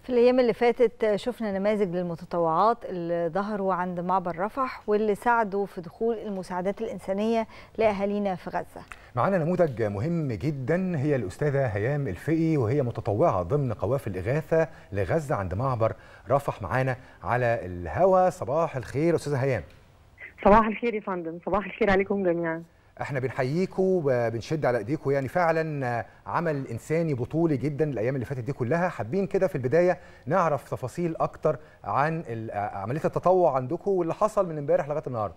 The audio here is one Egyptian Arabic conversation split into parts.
في الأيام اللي فاتت شفنا نماذج للمتطوعات اللي ظهروا عند معبر رفح واللي ساعدوا في دخول المساعدات الإنسانية لأهالينا في غزة معانا نموذج مهم جدا هي الأستاذة هيام الفقي وهي متطوعة ضمن قوافل الإغاثة لغزة عند معبر رفح معانا على الهوا صباح الخير أستاذة هيام صباح الخير يا فندم صباح الخير عليكم جميعا احنا بنحييكم وبنشد على ايديكم يعني فعلا عمل انساني بطولي جدا الايام اللي فاتت دي كلها حابين كده في البدايه نعرف تفاصيل اكتر عن عمليه التطوع عندكم واللي حصل من امبارح لغايه النهارده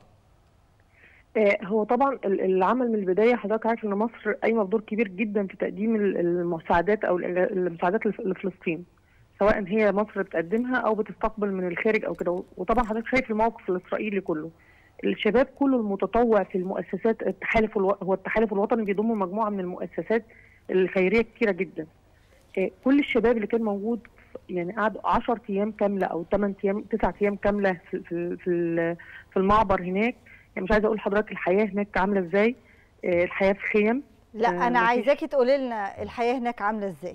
هو طبعا العمل من البدايه حضرتك عارف ان مصر قايمه بدور كبير جدا في تقديم المساعدات او المساعدات لفلسطين سواء هي مصر بتقدمها او بتستقبل من الخارج او كده وطبعا حضرتك شايف الموقف الاسرائيلي كله الشباب كله المتطوع في المؤسسات التحالف الو... هو التحالف الوطني بيضم مجموعه من المؤسسات الخيريه كتيره جدا كل الشباب اللي كان موجود يعني قعدوا 10 ايام كامله او 8 ايام 9 ايام كامله في في في, في المعبر هناك يعني مش عايزه اقول لحضرتك الحياه هناك عامله ازاي الحياه في خيم لا انا عايزاكي تقولي لنا الحياه هناك عامله ازاي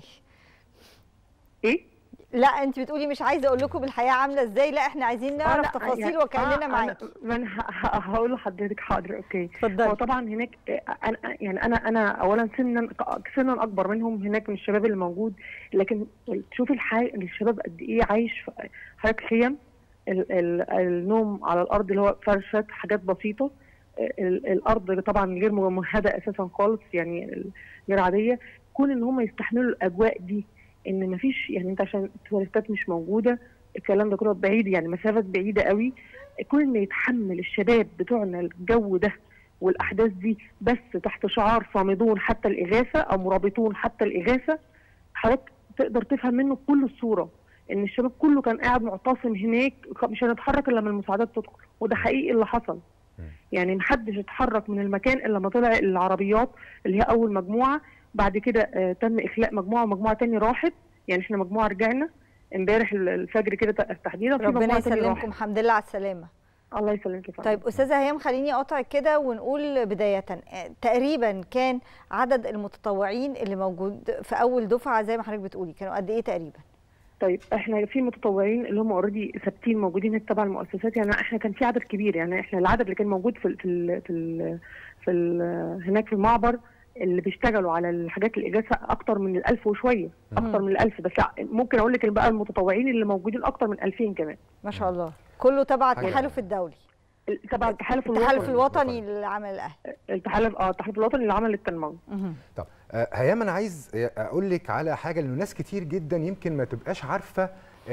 ايه لا انت بتقولي مش عايزه اقول لكم الحياه عامله ازاي لا احنا عايزين نعرف تفاصيل يعني وكاننا آه معاكي ما انا هقول لحضرتك حاضر اوكي اتفضلي هو طبعا هناك انا يعني انا انا اولا سنا سنا اكبر منهم هناك من الشباب اللي موجود لكن تشوفي الحي... الشباب قد ايه عايش في حضرتك خيم ال... ال... النوم على الارض اللي هو فرشات حاجات بسيطه ال... الارض طبعا غير ممهده اساسا خالص يعني غير عاديه كون ان هم يستحملوا الاجواء دي ان مفيش يعني انت عشان التواليتات مش موجوده الكلام ده كله بعيد يعني مسافات بعيده قوي كل ما يتحمل الشباب بتوعنا الجو ده والاحداث دي بس تحت شعار صامدون حتى الاغاثه او مرابطون حتى الاغاثه حضرتك تقدر تفهم منه كل الصوره ان الشباب كله كان قاعد معتصم هناك مش هنتحرك الا لما المساعدات تدخل وده حقيقي اللي حصل يعني محدش اتحرك من المكان الا لما طلع العربيات اللي هي اول مجموعه بعد كده آه تم اخلاء مجموعه ومجموعه تاني راحت يعني احنا مجموعه رجعنا امبارح الفجر كده تحديدا ربنا يسلمكم الحمد لله على السلامه الله يسلمك يا طيب استاذه هيام خليني اقطع كده ونقول بدايه تقريبا كان عدد المتطوعين اللي موجود في اول دفعه زي ما حضرتك بتقولي كانوا قد ايه تقريبا طيب احنا في متطوعين اللي هم اوريدي ثابتين موجودين تبع المؤسسات يعني احنا كان في عدد كبير يعني احنا العدد اللي كان موجود في ال في ال في, ال في ال هناك في المعبر اللي بيشتغلوا على الحاجات الاغاثه اكتر من الألف وشويه اكتر من الألف بس ممكن اقول لك بقى المتطوعين اللي موجودين اكتر من 2000 كمان ما شاء الله كله تبع التحالف الدولي تبع التحالف الوطني التحالف الوطني للعمل الاهلي التحالف اه التحالف الوطني للعمل التنموي طب آه هيام انا عايز اقول لك على حاجه لانه ناس كتير جدا يمكن ما تبقاش عارفه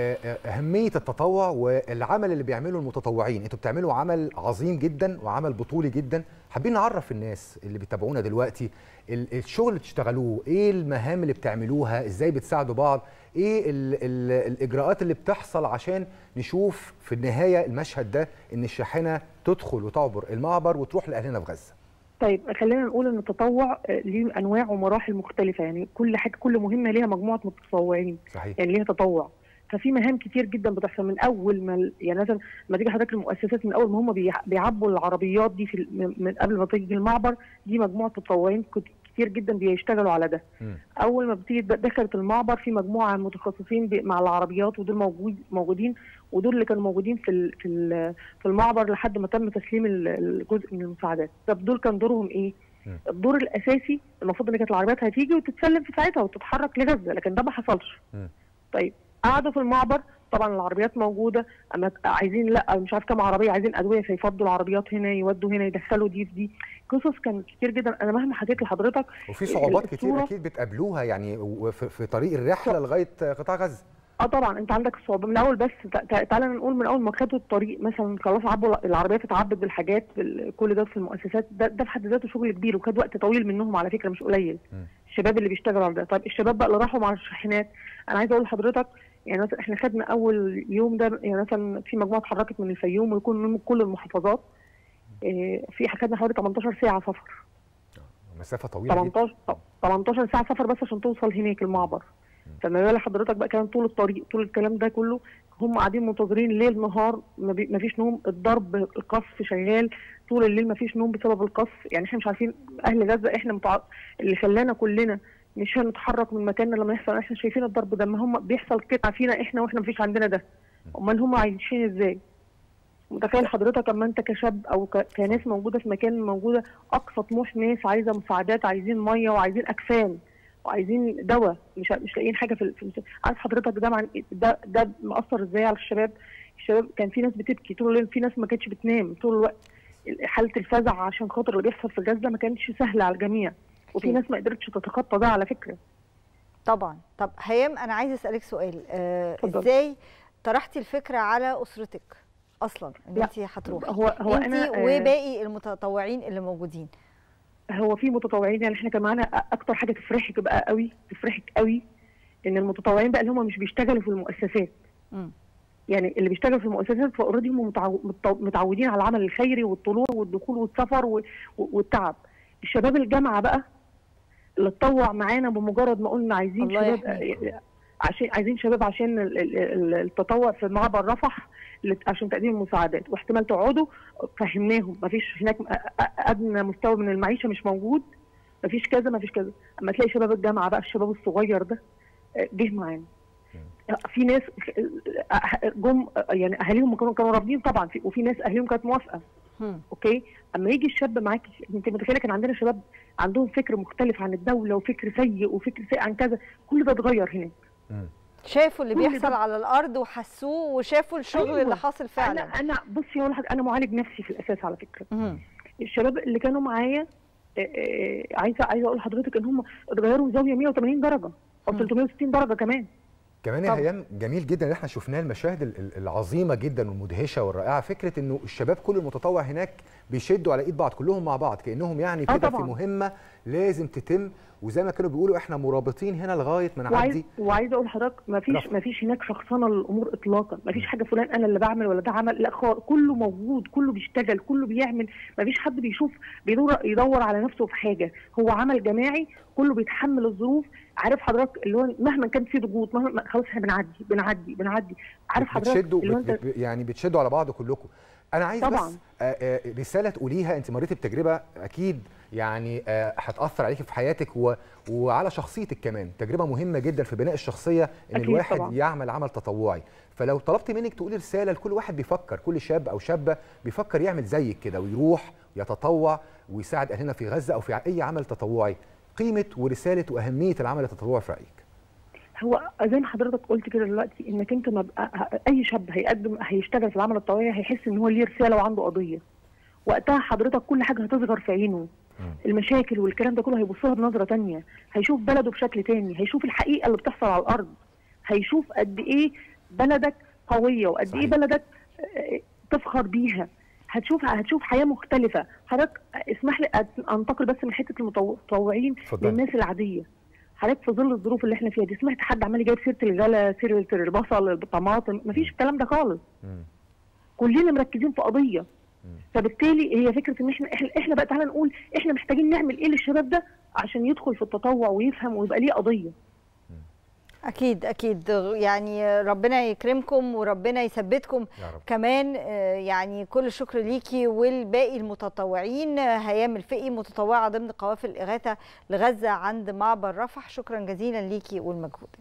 أهمية التطوع والعمل اللي بيعمله المتطوعين انتوا بتعملوا عمل عظيم جدا وعمل بطولي جدا حابين نعرف الناس اللي بيتابعونا دلوقتي الشغل اللي بتشتغلوه ايه المهام اللي بتعملوها ازاي بتساعدوا بعض ايه ال ال الاجراءات اللي بتحصل عشان نشوف في النهاية المشهد ده ان الشاحنة تدخل وتعبر المعبر وتروح لأهلنا في غزة طيب خلينا نقول ان التطوع ليه انواع ومراحل مختلفه يعني كل حاجه كل مهمه ليها مجموعه متطوعين صحيح. يعني ليها تطوع ففي مهام كتير جدا بتحصل من اول ما يعني مثلا لما تيجي حضرتك المؤسسات من اول ما هم بيعبوا العربيات دي في من قبل ما تيجي المعبر دي مجموعه متطوعين كتير جدا بيشتغلوا على ده م. اول ما بتيجي دخلت المعبر في مجموعه متخصصين مع العربيات ودول موجود موجودين ودول اللي كانوا موجودين في في في المعبر لحد ما تم تسليم الجزء من المساعدات طب دول كان دورهم ايه م. الدور الاساسي المفروض ان كانت العربيات هتيجي وتتسلم في ساعتها وتتحرك لغزه لكن ده ما حصلش م. طيب قعدوا في المعبر طبعا العربيات موجوده اما عايزين لا مش عارف كام عربيه عايزين ادويه فيفضوا العربيات هنا يودوا هنا يدخلوا دي في دي قصص كانت كتير جدا انا مهما حكيت لحضرتك وفي صعوبات كتير اكيد بتقابلوها يعني في, في طريق الرحله لغايه قطاع غزه اه طبعا انت عندك الصعوبه من الاول بس تعالى نقول من اول ما خدوا الطريق مثلا خلاص عبوا العربيات اتعبت بالحاجات كل ده في المؤسسات ده, ده في حد ذاته شغل كبير وخد وقت طويل منهم على فكره مش قليل م. الشباب اللي بيشتغلوا على ده طيب الشباب بقى اللي راحوا مع الشاحنات انا عايزه اقول لحضرتك يعني مثلا احنا خدنا اول يوم ده يعني مثلا في مجموعه اتحركت من الفيوم ويكون من كل المحافظات إيه في خدنا حوالي 18 ساعه سفر مسافه طويله 18 18 ساعه سفر بس عشان توصل هناك المعبر فما بالك حضرتك بقى كان طول الطريق طول الكلام ده كله هم قاعدين منتظرين ليل نهار ما فيش نوم الضرب القصف شغال طول الليل ما فيش نوم بسبب القصف يعني احنا مش عارفين اهل غزه احنا متع... اللي خلانا كلنا مش هنتحرك من مكاننا لما يحصل احنا شايفين الضرب ده ما هم بيحصل كده فينا احنا واحنا مفيش عندنا ده امال هم عايشين ازاي متخيل حضرتك اما انت كشاب او ك- كناس موجوده في مكان موجوده اقصى طموح ناس عايزه مساعدات عايزين ميه وعايزين اكفان وعايزين دواء مش مش لاقيين حاجه في في المس- عارف حضرتك ده مع ده ده مأثر ازاي على الشباب الشباب كان في ناس بتبكي طول الليل في ناس ما كانتش بتنام طول الوقت حاله الفزع عشان خاطر اللي بيحصل في غزه ما كانتش سهله على الجميع وفي أكيد. ناس ما قدرتش تتخطى ده على فكره طبعا طب هيام انا عايزه اسالك سؤال آه اتفضل. ازاي طرحتي الفكره على اسرتك اصلا ان لا، انت هتروحي هو هو انت انا آه، وباقي المتطوعين اللي موجودين هو في متطوعين يعني احنا كان معانا اكتر حاجه تفرحك بقى قوي تفرحك قوي ان المتطوعين بقى اللي هم مش بيشتغلوا في المؤسسات مم. يعني اللي بيشتغل في المؤسسات فاوريدي هم متعو- متو- متعودين على العمل الخيري والطلوع والدخول والسفر و- و- والتعب الشباب الجامعه بقى اللي اتطوع معانا بمجرد ما قلنا عايزين الله شباب يحميكم. عشان عايزين شباب عشان ال- ال- ال- التطوع في معبر رفح لت- عشان تقديم المساعدات واحتمال تقعدوا فهمناهم مفيش هناك أ- أ- ادنى مستوى من المعيشه مش موجود مفيش كذا مفيش كذا اما تلاقي شباب الجامعه بقى الشباب الصغير ده آه، جه معانا في ناس آه، جم آه، يعني اهاليهم كانوا كانوا رافضين طبعا في وفي ناس اهاليهم كانت موافقه مم. اوكي اما يجي الشاب معاكي انت متخيله كان عندنا شباب عندهم فكر مختلف عن الدوله وفكر سيء وفكر سيء عن كذا كل ده اتغير هناك مم. شافوا اللي كل بيحصل ده- على الارض وحسوه وشافوا الشغل أيوة. اللي حاصل فعلا انا انا بصي اقول لحضرتك انا معالج نفسي في الاساس على فكره مم. الشباب اللي كانوا معايا آه، آه، عايزه عايزه اقول لحضرتك ان هم اتغيروا زاويه 180 درجه او مم. 360 درجه كمان كمان يا طبعا. هيام جميل جدا ان احنا شفناه المشاهد ال- ال- العظيمه جدا والمدهشه والرائعه فكره انه الشباب كل المتطوع هناك بيشدوا على ايد بعض كلهم مع بعض كانهم يعني آه كده في طبعا. مهمه لازم تتم وزي ما كانوا بيقولوا احنا مرابطين هنا لغايه ما وعايز نعدي وعايزه اقول لحضرتك ما فيش رفض. ما فيش هناك شخصنه للامور اطلاقا ما فيش حاجه فلان انا اللي بعمل ولا ده عمل لا خالص كله موجود كله بيشتغل كله بيعمل ما فيش حد بيشوف بيدور يدور على نفسه في حاجه هو عمل جماعي كله بيتحمل الظروف عارف حضرتك اللي هو مهما كان في ضغوط مهما خلاص احنا بنعدي بنعدي بنعدي عارف حضرتك بتشدوا اللي هو بت انت بت يعني بتشدوا على بعض كلكم انا عايز طبعاً. بس آه، آه، رساله تقوليها انت مريتي بتجربه اكيد يعني آه، هتاثر عليكي في حياتك و... وعلى شخصيتك كمان تجربه مهمه جدا في بناء الشخصيه ان أكيد الواحد طبعاً. يعمل عمل تطوعي فلو طلبت منك تقولي رساله لكل واحد بيفكر كل شاب او شابه بيفكر يعمل زيك كده ويروح يتطوع ويساعد اهلنا في غزه او في اي عمل تطوعي قيمه ورساله واهميه العمل التطوعي في رايك هو زي ما حضرتك قلت كده دلوقتي انك انت ما بقى اي شاب هيقدم هيشتغل في العمل الطوعي هيحس ان هو ليه رساله وعنده قضيه وقتها حضرتك كل حاجه هتصغر في عينه المشاكل والكلام ده كله هيبص لها بنظره تانية هيشوف بلده بشكل تاني هيشوف الحقيقه اللي بتحصل على الارض هيشوف قد ايه بلدك قويه وقد صحيح. ايه بلدك آه، تفخر بيها هتشوف هتشوف حياه مختلفه حضرتك اسمح لي أت- انتقل بس من حته المتطوعين اتفضلي. للناس العاديه حضرتك في ظل الظروف اللي احنا فيها دي سمعت حد عمال يجيب سيره الغلا سيره البصل الطماطم مفيش الكلام ده خالص مم. كلنا مركزين في قضيه فبالتالي هي فكره ان احنا احنا, احنا بقى تعالى نقول احنا محتاجين نعمل ايه للشباب ده عشان يدخل في التطوع ويفهم ويبقى ليه قضيه اكيد اكيد يعني ربنا يكرمكم وربنا يثبتكم يا رب كمان آه، يعني كل الشكر ليكي والباقي المتطوعين آه، هيام الفقي متطوعه ضمن قوافل الاغاثه لغزه عند معبر رفح شكرا جزيلا ليكي والمجهود